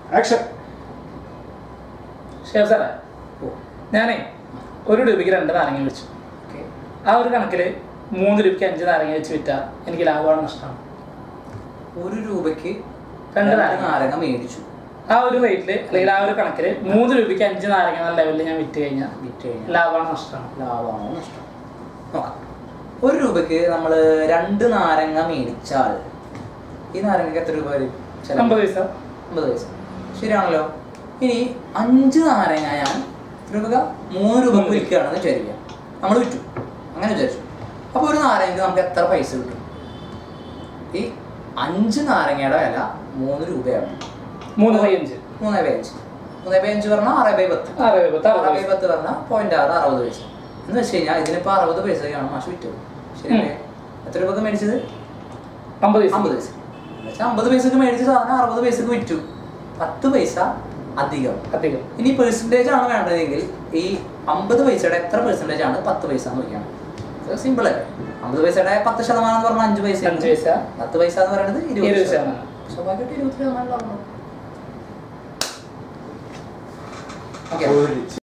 Action chef സാറേ ഓ ഞാനേ ഒരു രൂപയ്ക്ക് രണ്ട് നാരങ്ങ വെച്ചു ഓക്കെ ആ ഒരു കണക്കിൽ മൂന്ന് രൂപയ്ക്ക് അഞ്ച് നാരങ്ങ വെച്ച് വിറ്റാൽ എനിക്ക് ലാഭമാണ് നഷ്ടമാണ് ഒരു രൂപയ്ക്ക് രണ്ട് രണ്ട് നാരങ്ങ. നാരങ്ങ മേടിച്ചു ആ ഒരു റേറ്റിൽ അല്ലെങ്കിൽ ആ ഒരു കണക്കിൽ മൂന്ന് രൂപയ്ക്ക് അഞ്ച് നാരങ്ങ എന്ന ലെവലിൽ ഞാൻ വിറ്റ് കഴിഞ്ഞാൽ വിറ്റ് കഴിഞ്ഞാൽ ലാഭമാണ് നഷ്ടമാണ് ലാഭമാണോ നഷ്ടം നോക്കാം ഒരു രൂപയ്ക്ക് നമ്മൾ രണ്ട് നാരങ്ങ മേടിച്ചാൽ ഈ നാരങ്ങക്ക് എത്ര രൂപ വരും ചിലവ്? അമ്പത് പൈസ അമ്പത് പൈസ ശരിയാണല്ലോ ഇനി അഞ്ച് നാരങ്ങ ഞാൻ എത്ര രൂപ മൂന്ന് രൂപക്ക് വിൽക്കുകയാണെന്ന് വിചാരിക്കുക നമ്മൾ വിറ്റു അങ്ങനെ വിചാരിച്ചു അപ്പോൾ ഒരു നാരങ്ങക്ക് നമുക്ക് എത്ര പൈസ കിട്ടും ഈ അഞ്ച് നാരങ്ങയുടെ വില മൂന്ന് രൂപയാണ് മൂന്ന് ബൈ അഞ്ച് മൂന്ന് ബൈ അഞ്ച് മൂന്ന് ബൈ അഞ്ച് പറഞ്ഞാൽ ആറ് ബൈ പത്ത് ആറ് ബൈ പത്ത് അറുപത് ആറ് ബൈ പൈസ പത്ത് പറഞ്ഞാൽ പോയിന്റ് ആറ് അറുപത് പൈസ എന്ന് വെച്ച് കഴിഞ്ഞാൽ ഇതിനിപ്പോൾ അറുപത് പൈസക്കാണ് മാഷ് വിറ്റത് ശരിയല്ലേ എത്ര രൂപക്ക് മേടിച്ചത് അമ്പത് പൈസ അമ്പത് പൈസ എന്നുവെച്ചാൽ അമ്പത് പൈസക്ക് മേടിച്ച സാധനം അറുപത് പൈസക്ക് വിറ്റു പത്ത് പൈസ അധികം അധികം ഇനി പെർസെൻറ്റേജ് ആണ് വേണ്ടതെങ്കിൽ ഈ അമ്പത് പൈസയുടെ എത്ര പെർസെൻറ്റേജ് ആണ് പത്ത് പൈസ എന്ന് നോക്കിയാണ് സിമ്പിൾ അല്ലേ അമ്പത് പൈസയുടെ പത്ത് ശതമാനം എന്ന് പറഞ്ഞാൽ അഞ്ച് പൈസ അഞ്ച് പൈസ പത്ത് പൈസ എന്ന് പറയുന്നത് ഇരുപത് ഇരുപത് ശതമാനം ശതമാനം സ്വാഭാവികമായിട്ട് ഇരുപത് ശതമാനം ലാഭം ഓക്കെ ഒരു